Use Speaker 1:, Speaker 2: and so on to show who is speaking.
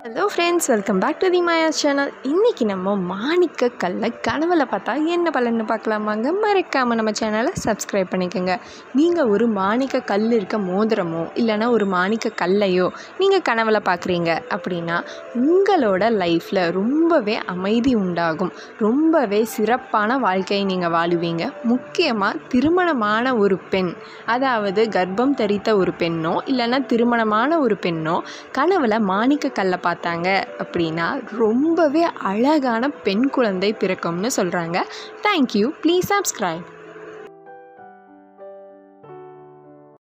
Speaker 1: hello friends welcome back to the Maya channel இன்றைக்கி நம்ம மாணிக்க கல்லை கனவுல பார்த்தா என்ன பலன்னு பார்க்கலாமாங்க மறக்காமல் நம்ம சேனலை சப்ஸ்கிரைப் பண்ணிக்கோங்க நீங்கள் ஒரு மாணிக்க கல் இருக்க மோதிரமோ இல்லைன்னா ஒரு மாணிக்க கல்லையோ நீங்கள் கனவுல பார்க்குறீங்க அப்படின்னா உங்களோட லைஃப்பில் ரொம்பவே அமைதி உண்டாகும் ரொம்பவே சிறப்பான வாழ்க்கையை நீங்கள் வாழுவீங்க முக்கியமாக திருமணமான ஒரு பெண் அதாவது கர்ப்பம் தரித்த ஒரு பெண்ணோ இல்லைன்னா திருமணமான ஒரு பெண்ணோ கனவுல மாணிக்க கல்லை பார்த்தாங்க அப்படின்னா ரொம்பவே அழகான பெண் குழந்தை பிறக்கும்னு சொல்கிறாங்க தேங்க்யூ ப்ளீஸ் சப்ஸ்கிரைப்